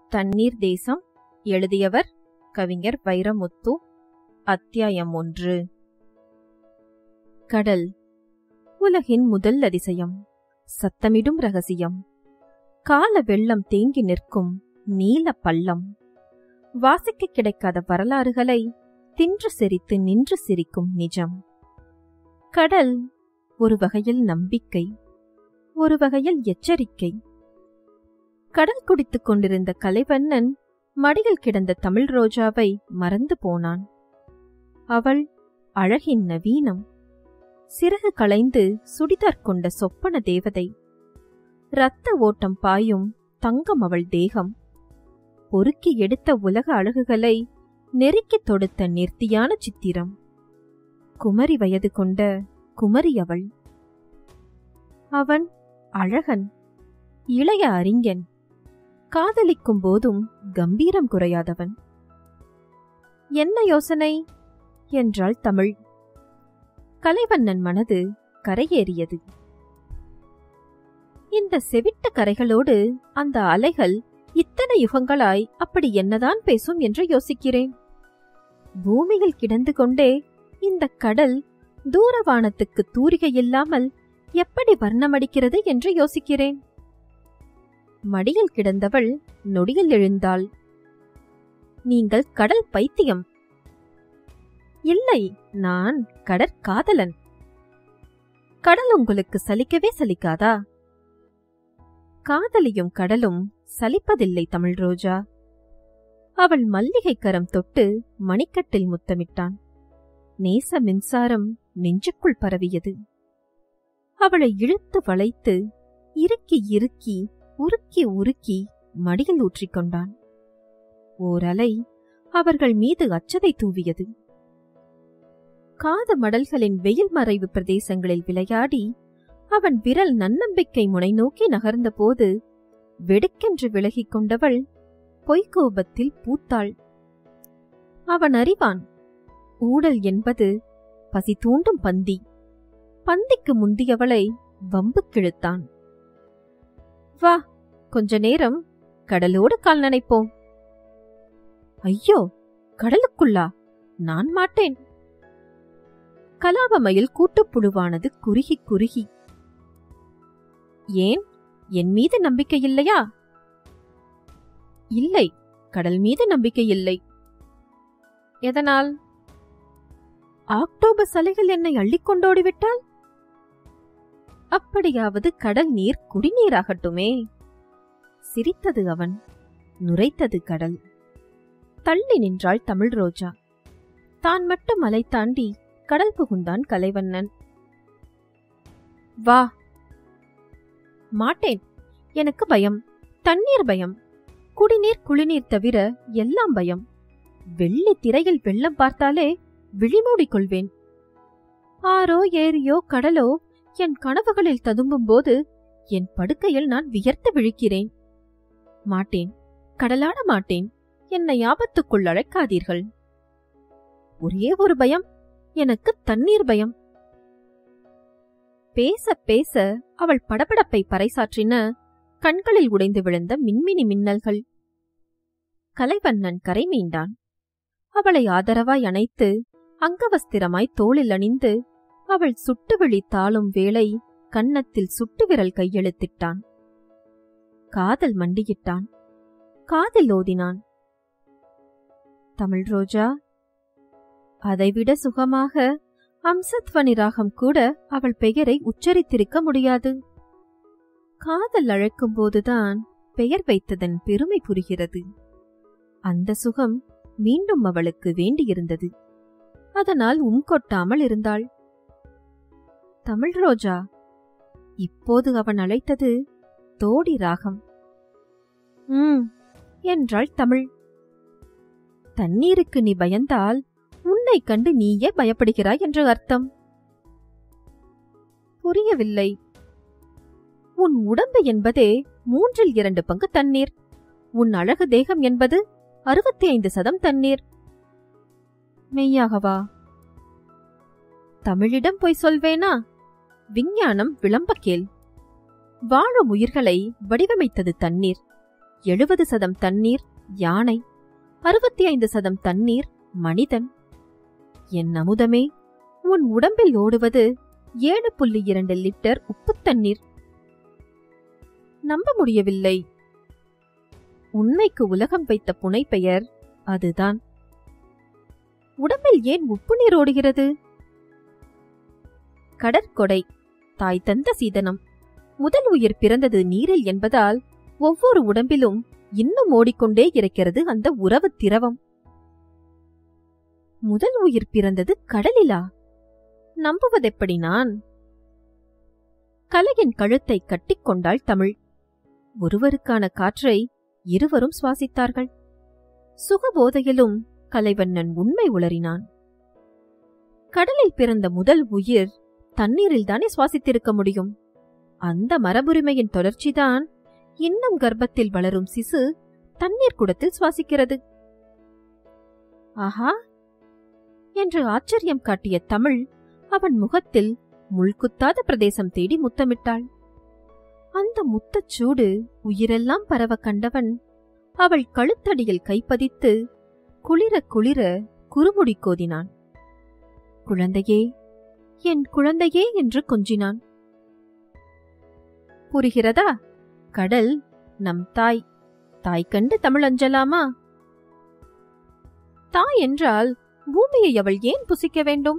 தண்ணீர் தேசம் எழுதியவர் கவிஞர் வைரமுத்து அத்தியாயம் ஒன்று கடல் உலகின் முதல் அதிசயம் சத்தமிடும் ரகசியம் கால வெள்ளம் தேங்கி நிற்கும் நீல பள்ளம் வாசிக்க கிடைக்காத வரலாறுகளை தின்று செறித்து நின்று சிரிக்கும் நிஜம் கடல் ஒரு வகையில் நம்பிக்கை ஒரு வகையில் எச்சரிக்கை கடல் குடித்துக் கொண்டிருந்த கலைவண்ணன் மடியில் கிடந்த தமிழ் ரோஜாவை மறந்து போனான் அவள் அழகின் நவீனம் சிறகு களைந்து சுடிதார் கொண்ட சொப்பன தேவதை இரத்த ஓட்டம் பாயும் தங்கம் அவள் தேகம் பொறுக்கி எடுத்த உலக அழகுகளை நெருக்கித் தொடுத்த நேர்த்தியான சித்திரம் குமரி வயது கொண்ட குமரி அவள் அவன் அழகன் இளைய அறிஞன் காதலிக்கும் போதும் கம்பீரம் குறையாதவன் என்ன யோசனை என்றாள் தமிழ் கலைவண்ணன் மனது கரையேறியது இந்த செவிட்ட கரைகளோடு அந்த அலைகள் இத்தனை யுகங்களாய் அப்படி என்னதான் பேசும் என்று யோசிக்கிறேன் பூமியில் கிடந்து கொண்டே இந்த கடல் தூரவானத்துக்கு தூரிகை இல்லாமல் எப்படி வர்ணமடிக்கிறது என்று யோசிக்கிறேன் மடியில் கிடந்தவள் நொடியில் எழுந்தாள் நீங்கள் கடல் பைத்தியம் இல்லை நான் கடற்காதலன் கடல் உங்களுக்கு சலிக்கவே சலிக்காதா காதலியும் கடலும் சலிப்பதில்லை தமிழ் ரோஜா அவள் மல்லிகை கரம் தொட்டு மணிக்கட்டில் முத்தமிட்டான் நேச மின்சாரம் நெஞ்சுக்குள் பரவியது அவளை இழுத்து வளைத்து இறுக்கி இறுக்கி உருக்கி உருக்கி மடியில் ஊற்றிக்கொண்டான் ஓரலை அவர்கள் மீது அச்சதை தூவியது காத மடல்களின் வெயில் மறைவு பிரதேசங்களில் விளையாடி அவன் விரல் நன்னம்பிக்கை முனை நோக்கி நகர்ந்தபோது வெடுக்கென்று விலகிக் கொண்டவள் பொய்க்கோபத்தில் பூத்தாள் அவன் அறிவான் ஊடல் என்பது பசி தூண்டும் பந்தி பந்திக்கு முந்தியவளை வம்புக்கிழுத்தான் வா கொஞ்ச நேரம் கடலோடு கால் நனைப்போம் ஐயோ கடலுக்குள்ளா நான் மாட்டேன் கலாபமயில் கூட்டுப்புழுவானது குறுகி குறுகி ஏன் என் மீது நம்பிக்கை இல்லையா இல்லை கடல் மீது நம்பிக்கை இல்லை எதனால் ஆக்டோபஸ் அலைகள் என்னை அள்ளிக்கொண்டோடிவிட்டால் அப்படியாவது கடல் நீர் குடிநீராகட்டுமே சிரித்தது அவன் நுரைத்தது கடல் தள்ளி நின்றாள் தமிழ் ரோஜா தான் மட்டும் மலை தாண்டி கடல் புகுந்தான் கலைவண்ணன் வா மாட்டேன் எனக்கு பயம் தண்ணீர் பயம் குடிநீர் குளிநீர் தவிர எல்லாம் பயம் வெள்ளி திரையில் வெள்ளம் பார்த்தாலே விழிமூடிக் கொள்வேன் ஆறோ ஏரியோ கடலோ என் கனவுகளில் ததும்பும் போது என் படுக்கையில் நான் வியர்த்து விழிக்கிறேன் மாட்டேன் கடலாட மாட்டேன் என்னை ஆபத்துக்குள் அழைக்காதீர்கள் ஒரே ஒரு பயம் எனக்கு தண்ணீர் பயம் பேச பேச அவள் படபடப்பை பறைசாற்றின கண்களில் உடைந்து விழுந்த மின்மினி மின்னல்கள் கலைவண்ணன் கரை மீண்டான் அவளை ஆதரவாய் அணைத்து அங்கவஸ்திரமாய் தோளில் அணிந்து அவள் சுட்டுவிழி தாளும் வேளை கன்னத்தில் சுட்டு விரல் கையெழுத்திட்டான் காதல் மண்டியிட்டான் காதில் ஓதினான் தமிழ் ரோஜா அதைவிட சுகமாக அம்சத்வனி ராகம் கூட அவள் பெயரை உச்சரித்திருக்க முடியாது காதல் அழைக்கும் போதுதான் பெயர் வைத்ததன் பெருமை புரிகிறது அந்த சுகம் மீண்டும் அவளுக்கு வேண்டியிருந்தது அதனால் உம் கொட்டாமல் இருந்தாள் தமிழ் ரோஜா இப்போது அவன் அழைத்தது தோடி ராகம் ம் என்றாள் தமிழ் தண்ணீருக்கு நீ பயந்தால் உன்னை கண்டு நீயே பயப்படுகிறாய் என்று அர்த்தம் புரியவில்லை உன் உடம்பு என்பதே மூன்றில் இரண்டு பங்கு தண்ணீர் உன் அழகு தேகம் என்பது அறுபத்தி ஐந்து சதம் தண்ணீர் மெய்யாகவா தமிழிடம் போய் சொல்வேனா விஞ்ஞானம் விளம்ப கேள் வாழும் உயிர்களை வடிவமைத்தது தண்ணீர் எழுபது சதம் தண்ணீர் யானை அறுபத்தி ஐந்து சதம் தண்ணீர் மனிதன் என் அமுதமே உன் உடம்பில் ஓடுவது ஏழு புள்ளி இரண்டு லிட்டர் உப்புத் தண்ணீர் நம்ப முடியவில்லை உண்மைக்கு உலகம் வைத்த புனைப்பெயர் அதுதான் உடம்பில் ஏன் உப்பு நீர் ஓடுகிறது கடற்கொடை தாய் தந்த சீதனம் முதல் உயிர் பிறந்தது நீரில் என்பதால் ஒவ்வொரு உடம்பிலும் இன்னும் ஓடிக்கொண்டே இருக்கிறது அந்த உறவு திரவம் முதல் உயிர் பிறந்தது கடலிலா நம்புவதெப்படி நான் கலையின் கழுத்தை கட்டிக்கொண்டாள் தமிழ் ஒருவருக்கான காற்றை இருவரும் சுவாசித்தார்கள் சுகபோதையிலும் கலைவண்ணன் உண்மை உளறினான் கடலில் பிறந்த முதல் உயிர் தண்ணீரில் தானே சுவாசித்திருக்க முடியும் அந்த மரபுரிமையின் தொடர்ச்சிதான் இன்னும் கர்ப்பத்தில் வளரும் சிசு தண்ணீர் குடத்தில் சுவாசிக்கிறது ஆஹா என்று ஆச்சரியம் காட்டிய தமிழ் அவன் முகத்தில் முள்குத்தாத பிரதேசம் தேடி முத்தமிட்டாள் அந்த முத்தச் சூடு உயிரெல்லாம் பரவ கண்டவன் அவள் கழுத்தடியில் கைப்பதித்து குளிர குளிர குறுமுடி கோதினான் குழந்தையே என் குழந்தையே என்று கொஞ்சினான் புரிகிறதா கடல் நம் தாய் தாய் கண்டு தமிழ் அஞ்சலாமா தாய் என்றால் பூமியை அவள் ஏன் புசிக்க வேண்டும்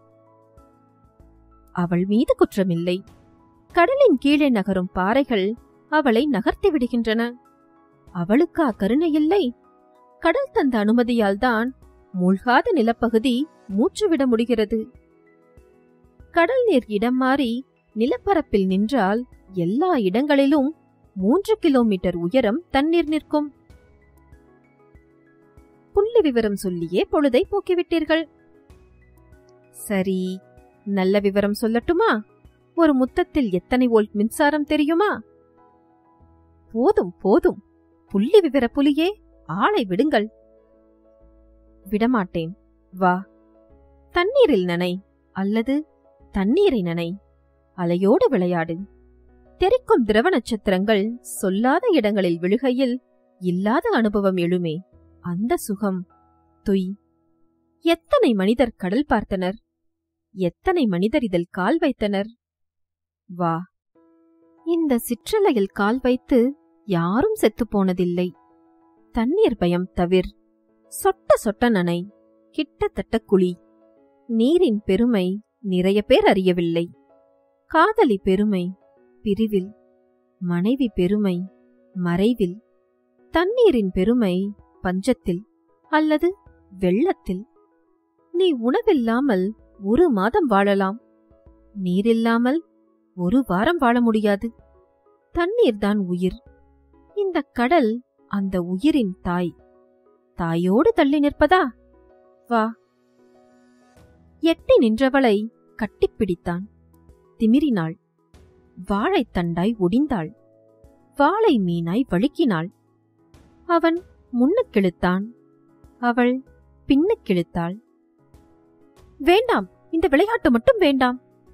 அவள் மீது குற்றமில்லை கடலின் கீழே நகரும் பாறைகள் அவளை நகர்த்தி விடுகின்றன அவளுக்கா கருணை இல்லை கடல் தந்த அனுமதியால்தான் மூழ்காத நிலப்பகுதி மூச்சுவிட முடிகிறது கடல் நீர் இடம் மாறி நிலப்பரப்பில் நின்றால் எல்லா இடங்களிலும் மூன்று கிலோமீட்டர் உயரம் தண்ணீர் நிற்கும் புள்ளி விவரம் சொல்லியே பொழுதை போக்கிவிட்டீர்கள் சரி நல்ல விவரம் சொல்லட்டுமா ஒரு முத்தத்தில் எத்தனை வோல்ட் மின்சாரம் தெரியுமா போதும் போதும் புள்ளி விவர புலியே ஆளை விடுங்கள் விடமாட்டேன் வா தண்ணீரில் நனை அல்லது தண்ணீரை நனை அலையோடு விளையாடு தெரிக்கும் திரவ நட்சத்திரங்கள் சொல்லாத இடங்களில் விழுகையில் இல்லாத அனுபவம் எழுமே அந்த சுகம் துய் எத்தனை மனிதர் கடல் பார்த்தனர் எத்தனை மனிதர் இதில் கால் வைத்தனர் வா இந்த சிற்றலையில் கால் வைத்து யாரும் செத்துப் போனதில்லை தண்ணீர் பயம் தவிர் சொட்ட சொட்ட நனை கிட்டத்தட்ட குழி நீரின் பெருமை நிறைய பேர் அறியவில்லை காதலி பெருமை பிரிவில் மனைவி பெருமை மறைவில் தண்ணீரின் பெருமை பஞ்சத்தில் அல்லது வெள்ளத்தில் நீ உணவில்லாமல் ஒரு மாதம் வாழலாம் நீரில்லாமல் ஒரு வாரம் வாழ முடியாது தண்ணீர்தான் உயிர் இந்த கடல் அந்த உயிரின் தாய் தாயோடு தள்ளி நிற்பதா வா எட்டி நின்றவளை கட்டிப்பிடித்தான் திமிரினாள் வாழைத்தண்டாய் ஒடிந்தாள் வாளை மீனாய் வழுக்கினாள் அவன் முன்னுக்கிழுத்தான் அவள் பின்னுக்கிழுத்தாள் வேண்டாம் இந்த விளையாட்டு மட்டும் வேண்டாம்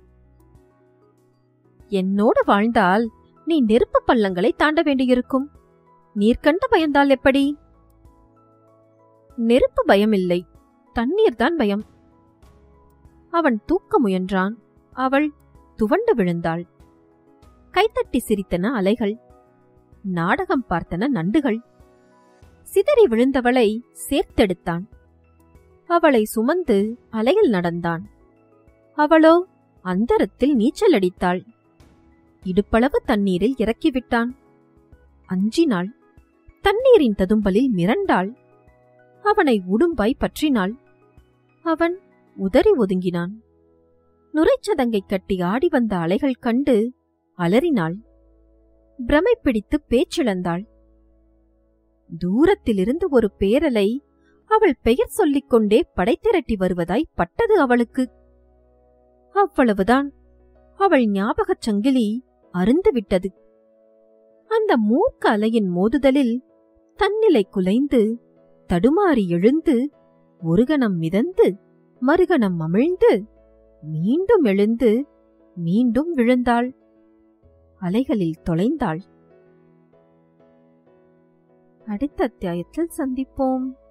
என்னோடு வாழ்ந்தால் நீ நெருப்பு பள்ளங்களை தாண்ட வேண்டியிருக்கும் நீர் கண்ட பயந்தால் எப்படி நெருப்பு பயமில்லை தண்ணீர்தான் பயம் அவன் தூக்க முயன்றான் அவள் துவண்டு விழுந்தாள் கைத்தட்டி சிரித்தன அலைகள் நாடகம் பார்த்தன நண்டுகள் சிதறி விழுந்தவளை சேர்த்தெடுத்தான் அவளை சுமந்து அலையில் நடந்தான் அவளோ அந்தரத்தில் நீச்சல் அடித்தாள் இடுப்பளவு தண்ணீரில் இறக்கிவிட்டான் அஞ்சினாள் தண்ணீரின் ததும்பலில் மிரண்டாள் அவனை உடும்பாய் பற்றினாள் அவன் உதறி ஒதுங்கினான் நுரைச்சதங்கை கட்டி ஆடி வந்த அலைகள் கண்டு அலறினாள் பிரமை பிடித்து பேச்சிழந்தாள் தூரத்திலிருந்து ஒரு பேரலை அவள் பெயர் சொல்லிக் கொண்டே படைத்திரட்டி வருவதாய் பட்டது அவளுக்கு அவ்வளவுதான் அவள் ஞாபகச் சங்கிலி அருந்துவிட்டது அந்த மூர்க்க அலையின் மோதுதலில் தன்னிலை குலைந்து தடுமாறி எழுந்து ஒரு கணம் மிதந்து மறுகணம் அமிழ்ந்து மீண்டும் எழுந்து மீண்டும் விழுந்தாள் அலைகளில் தொலைந்தாள் அடுத்த அத்தியாயத்தில் சந்திப்போம்